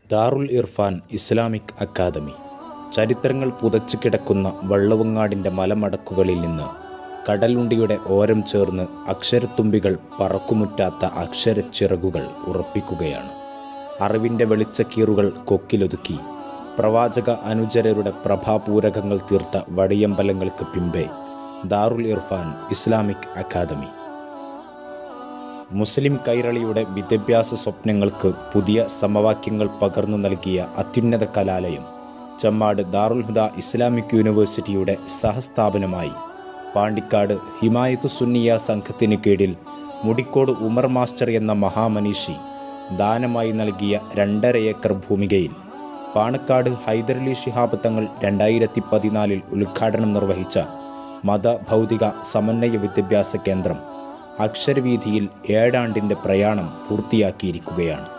ദാറുൽ Irfan Islamic academy ചരിത്രങ്ങൾ പുതച്ചു കിടക്കുന്ന വള്ളവങ്ങാടിൻ്റെ മലമടക്കുകളിൽ നിന്ന് കടലുണ്ടിയുടെ ഓരം ചേർന്ന് അക്ഷരത്തുമ്പികൾ പറക്കുമുറ്റാത്ത അക്ഷരച്ചിറകുകൾ ഉറപ്പിക്കുകയാണ് അറിവിൻ്റെ വെളിച്ചക്കീറുകൾ കൊക്കിലൊതുക്കി പ്രവാചക അനുചരരുടെ പ്രഭാപൂരകങ്ങൾ തീർത്ത വടിയമ്പലങ്ങൾക്ക് പിമ്പെ ദാറുൽ ഇർഫാൻ ഇസ്ലാമിക് അക്കാദമി മുസ്ലിം കൈരളിയുടെ വിദ്യാഭ്യാസ സ്വപ്നങ്ങൾക്ക് പുതിയ സമവാക്യങ്ങൾ പകർന്നു നൽകിയ അത്യുന്നത കലാലയം ചമ്മാട് ദാറുൽ ഹുദ ഇസ്ലാമിക് യൂണിവേഴ്സിറ്റിയുടെ സഹസ്ഥാപനമായി പാണ്ടിക്കാട് ഹിമായത്തു സുന്നിയ സംഘത്തിന് കീഴിൽ മുടിക്കോട് ഉമർ മാസ്റ്റർ എന്ന മഹാമനീഷി ദാനമായി നൽകിയ രണ്ടര ഏക്കർ ഭൂമികയിൽ പാണക്കാട് ഹൈദരലി ശിഹാബ് തങ്ങൾ രണ്ടായിരത്തി പതിനാലിൽ ഉദ്ഘാടനം നിർവഹിച്ച മതഭൗതിക സമന്വയ വിദ്യാഭ്യാസ കേന്ദ്രം അക്ഷരവീതിയിൽ ഏഴാണ്ടിൻ്റെ പ്രയാണം പൂർത്തിയാക്കിയിരിക്കുകയാണ്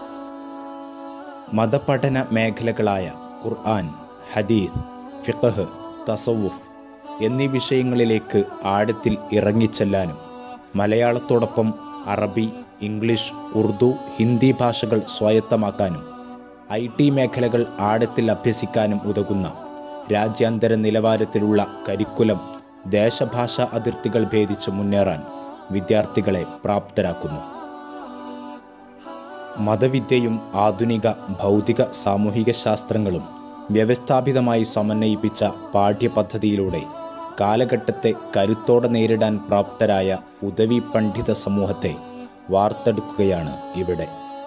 മതപഠന മേഖലകളായ ഖുർആൻ ഹദീസ് ഫിഖഹ് തസവുഫ് എന്നീ വിഷയങ്ങളിലേക്ക് ആഴത്തിൽ ഇറങ്ങിച്ചെല്ലാനും മലയാളത്തോടൊപ്പം അറബി ഇംഗ്ലീഷ് ഉറുദു ഹിന്ദി ഭാഷകൾ സ്വായത്തമാക്കാനും ഐ ടി മേഖലകൾ ആഴത്തിൽ അഭ്യസിക്കാനും ഉതകുന്ന രാജ്യാന്തര നിലവാരത്തിലുള്ള കരിക്കുലം ദേശഭാഷാ അതിർത്തികൾ ഭേദിച്ച് മുന്നേറാൻ വിദ്യാർത്ഥികളെ പ്രാപ്തരാക്കുന്നു മതവിദ്യയും ആധുനിക ഭൗതിക സാമൂഹിക ശാസ്ത്രങ്ങളും വ്യവസ്ഥാപിതമായി സമന്വയിപ്പിച്ച പാഠ്യപദ്ധതിയിലൂടെ കാലഘട്ടത്തെ കരുത്തോടെ നേരിടാൻ പ്രാപ്തരായ ഉദവി പണ്ഡിത സമൂഹത്തെ വാർത്തെടുക്കുകയാണ് ഇവിടെ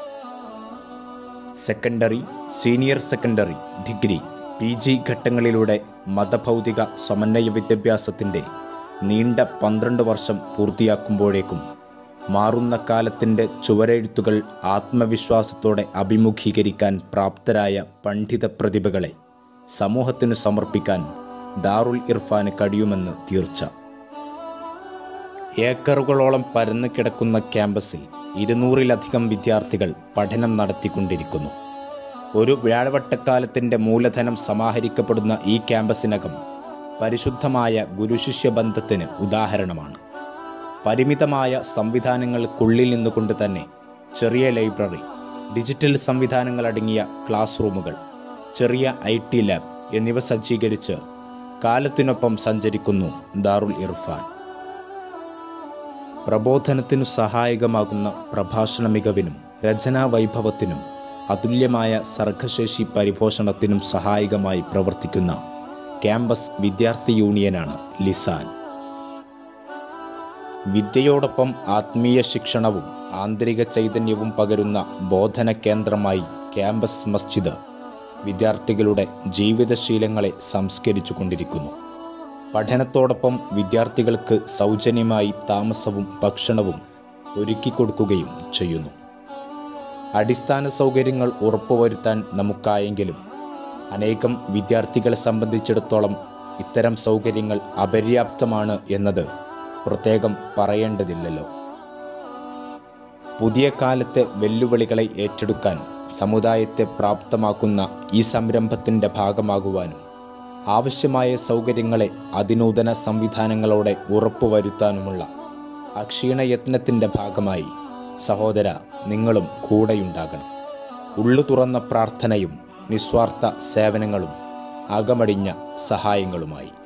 secondary senior secondary degree P G ഘട്ടങ്ങളിലൂടെ മതഭൗതിക സമന്വയ വിദ്യാഭ്യാസത്തിൻ്റെ നീണ്ട പന്ത്രണ്ട് വർഷം പൂർത്തിയാക്കുമ്പോഴേക്കും മാറുന്ന കാലത്തിൻ്റെ ചുവരെഴുത്തുകൾ ആത്മവിശ്വാസത്തോടെ അഭിമുഖീകരിക്കാൻ പ്രാപ്തരായ പണ്ഡിത പ്രതിഭകളെ സമൂഹത്തിനു സമർപ്പിക്കാൻ ദാറുൽ ഇർഫാന് കഴിയുമെന്ന് തീർച്ച ഏക്കറുകളോളം പരന്നു കിടക്കുന്ന ക്യാമ്പസിൽ ഇരുന്നൂറിലധികം വിദ്യാർത്ഥികൾ പഠനം നടത്തിക്കൊണ്ടിരിക്കുന്നു ഒരു വ്യാഴവട്ടക്കാലത്തിൻ്റെ മൂലധനം സമാഹരിക്കപ്പെടുന്ന ഈ ക്യാമ്പസിനകം പരിശുദ്ധമായ ഗുരുശിഷ്യ ബന്ധത്തിന് ഉദാഹരണമാണ് പരിമിതമായ സംവിധാനങ്ങൾക്കുള്ളിൽ നിന്നുകൊണ്ട് തന്നെ ചെറിയ ലൈബ്രറി ഡിജിറ്റൽ സംവിധാനങ്ങൾ അടങ്ങിയ ക്ലാസ് റൂമുകൾ ചെറിയ ഐ ടി ലാബ് എന്നിവ സജ്ജീകരിച്ച് കാലത്തിനൊപ്പം സഞ്ചരിക്കുന്നു ദാറുൽ ഇർഫാൻ പ്രബോധനത്തിനു സഹായകമാകുന്ന പ്രഭാഷണ മികവിനും രചനാ വൈഭവത്തിനും അതുല്യമായ സർഗശേഷി പരിപോഷണത്തിനും സഹായകമായി പ്രവർത്തിക്കുന്ന ക്യാമ്പസ് വിദ്യാർത്ഥി യൂണിയനാണ് ലിസാൻ വിദ്യയോടൊപ്പം ആത്മീയ ശിക്ഷണവും ആന്തരിക ചൈതന്യവും പകരുന്ന ബോധന കേന്ദ്രമായി ക്യാമ്പസ് മസ്ജിദ് വിദ്യാർത്ഥികളുടെ ജീവിതശീലങ്ങളെ സംസ്കരിച്ചു കൊണ്ടിരിക്കുന്നു പഠനത്തോടൊപ്പം വിദ്യാർത്ഥികൾക്ക് സൗജന്യമായി താമസവും ഭക്ഷണവും ഒരുക്കിക്കൊടുക്കുകയും ചെയ്യുന്നു അടിസ്ഥാന സൗകര്യങ്ങൾ ഉറപ്പുവരുത്താൻ നമുക്കായെങ്കിലും അനേകം വിദ്യാർത്ഥികളെ സംബന്ധിച്ചിടത്തോളം ഇത്തരം സൗകര്യങ്ങൾ അപര്യാപ്തമാണ് എന്നത് പ്രത്യേകം പറയേണ്ടതില്ലല്ലോ പുതിയ കാലത്തെ വെല്ലുവിളികളെ ഏറ്റെടുക്കാൻ സമുദായത്തെ പ്രാപ്തമാക്കുന്ന ഈ സംരംഭത്തിൻ്റെ ഭാഗമാകുവാനും ആവശ്യമായ സൗകര്യങ്ങളെ അതിനൂതന സംവിധാനങ്ങളോടെ ഉറപ്പുവരുത്താനുമുള്ള അക്ഷീണ യത്നത്തിൻ്റെ ഭാഗമായി സഹോദര നിങ്ങളും കൂടെയുണ്ടാകണം ഉള്ളു തുറന്ന പ്രാർത്ഥനയും നിസ്വാർത്ഥ സേവനങ്ങളും അകമടിഞ്ഞ സഹായങ്ങളുമായി